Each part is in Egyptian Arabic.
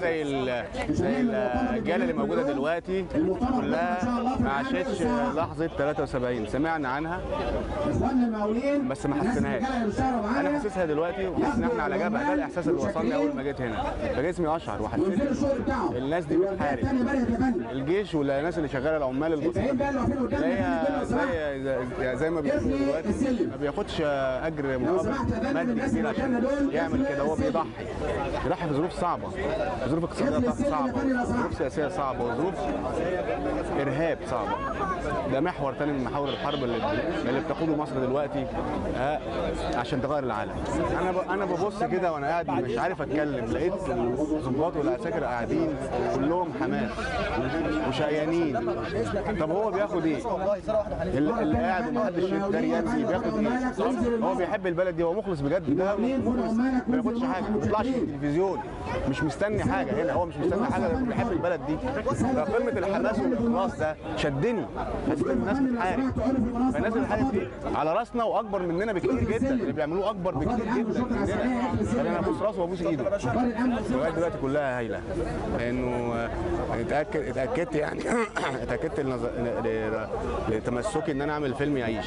زي ال- زي الاجيال اللي موجوده دلوقتي كلها ما عاشتش لحظه 73 سمعنا عنها اخواننا المقاولين بس ما الناس حسيناهاش الرجاله اللي اشتغلوا معايا انا حاسسها دلوقتي وحاسس ان احنا على جبهه ده الاحساس اللي وصلني اول ما جيت هنا فجسمي اشعر وحسيت وينزلوا الشغل بتاعهم الناس دي والوردات بتحارب الثانيه بدات يا فندم الجيش والناس اللي شغاله العمال البسيطه الباقيين بقى اللي واقفين قدامنا زي زي زي, زي ما بيقولوا ارمي دلوقتي السلم. ما بياخدش اجر لو سمحت يا فندم مادي الناس كبير اللي قدامنا عشان دول يعمل كده هو السلم. بيضحي بيضحي في ظروف صعبه في ظروف اقتصاديه ارمي السلم يا صعبه فندم لو سمحت. ظروف سياسيه صعبه وظروف ارهاب صعبه ده محور تاني من محاور الحرب اللي, اللي بتقوده مصر دلوقتي آه، عشان تغير العالم انا ب... انا ببص كده وانا قاعد مش عارف اتكلم لقيت الضباط والعساكر قاعدين كلهم حماس وشقيانين طب هو بياخد ايه؟ اللي اللي قاعد ومحدش يقدر ينزل بياخد ايه؟ هو بيحب البلد دي هو مخلص بجد ده مخلص ما بياخدش حاجه ما بيطلعش في التلفزيون مش مستني حاجه هنا هو مش مستني حاجه لأنه بيحب البلد دي فقمه الحماس والاخلاص ده شدني حسيت ان الناس بتحارب فالناس اللي بتحارب دي على راسنا واكبر مننا بكتير جدا اللي بيعملوه اكبر بكتير جدا مننا فانا ابوس راسه وابوس ايده لغايه دلوقتي كلها هايله لانه آه، اتاكد اتاكدت يعني اتاكدت لنظ- ل- لتمسكي ان انا اعمل فيلم يعيش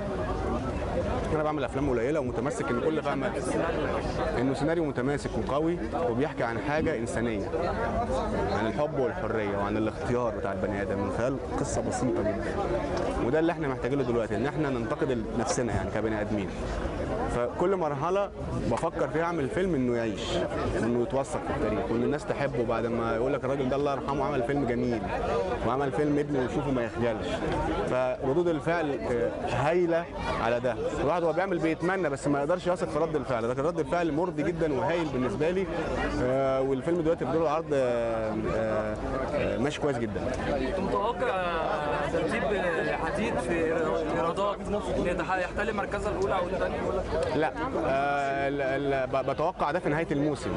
انا بعمل افلام قليله ومتمسك ان كل فهم انه سيناريو متماسك وقوي وبيحكي عن حاجه انسانيه عن الحب والحريه وعن الاختيار بتاع البني ادم من خلال قصه بسيطه جدا وده اللي احنا محتاجين له دلوقتي ان احنا ننتقد نفسنا يعني كبني ادمين فكل مرحله بفكر فيها اعمل فيلم انه يعيش انه يتوثق في التاريخ وان الناس تحبه بعد ما يقول لك الراجل ده الله يرحمه عمل فيلم جميل وعمل فيلم ابنه يشوفه ما يخجلش فردود الفعل آه، هايله على ده الواحد هو بيعمل بيتمنى بس ما يقدرش يثق في رد الفعل لكن رد الفعل مرضي جدا وهايل بالنسبه لي آه، والفيلم دلوقتي في دور العرض آه، آه، آه، ماشي كويس جدا كنت متوقع ترتيب حديد في ايرادات ان يتح- يحتل المركزه الاولى او الثانيه لا آه لا- لا، ب- بتوقع ده في نهايه الموسم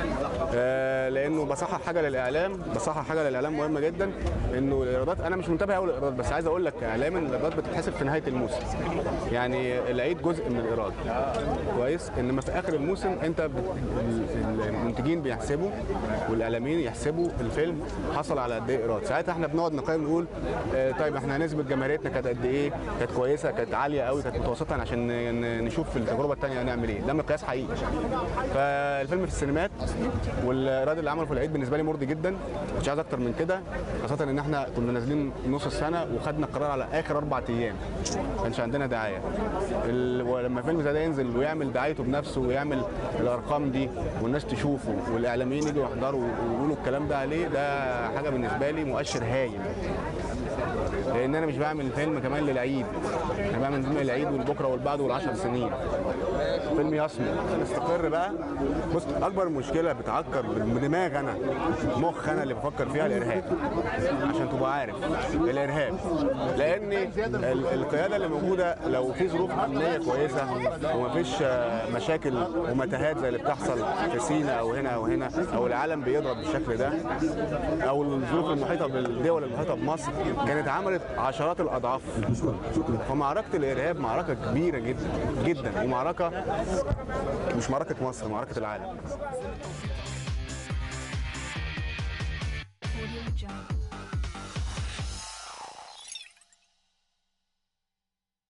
آه لانه بصحح حاجه للاعلام بصحح حاجه للاعلام مهمه جدا انه الايرادات انا مش منتبه قوي للايرادات بس عايز اقول لك اعلاما الايرادات بتتحسب في نهايه الموسم يعني العيد جزء من الايراد كويس انما في اخر الموسم انت بت... ال- المنتجين بيحسبوا والاعلاميين يحسبوا الفيلم حصل على قد ايه ايراد ساعتها احنا بنقعد نقيم نقول آه طيب احنا نسبه جماهيريتنا كانت قد ايه كانت كويسه كانت عاليه قوي كانت متوسطه عشان ن- ن- نشوف في التجربه الثانيه هنعمل ايه ده مقياس حقيقي فالفيلم في السينمات والايراد اللي عمله في العيد بالنسبه لي مرضي جدا مش عايز اكتر من كده خاصه ان احنا كنا نازلين نص السنه وخدنا القرار على اخر اربع ايام ما كانش عندنا دعايه ال... ولما فيلم زي ده ينزل ويعمل دعايته بنفسه ويعمل الارقام دي والناس تشوفه والاعلاميين يجوا يحضروا ويقولوا الكلام ده عليه ده حاجه بالنسبه لي مؤشر هايل لان انا مش بعمل فيلم كمان للعيد انا بعمل فيلم للعيد والبكره والبعد والعشر سنين فيلم يصمد نستقر بقى بص اكبر مشكله بتعكر دماغ انا مخ انا اللي بفكر فيها الارهاب عشان تبقى عارف الارهاب لان ال- القياده اللي موجوده لو في ظروف امنيه كويسه ومفيش آه، مشاكل ومتاهات زي اللي بتحصل في سينا او هنا او هنا او العالم بيضرب بالشكل ده او الظروف المحيطه بالدول المحيطه بمصر كانت عملت عشرات الاضعاف فمعركه الارهاب معركه كبيره جدا جدا ومعركه مش معركه مصر معركه العالم Audio Jungle.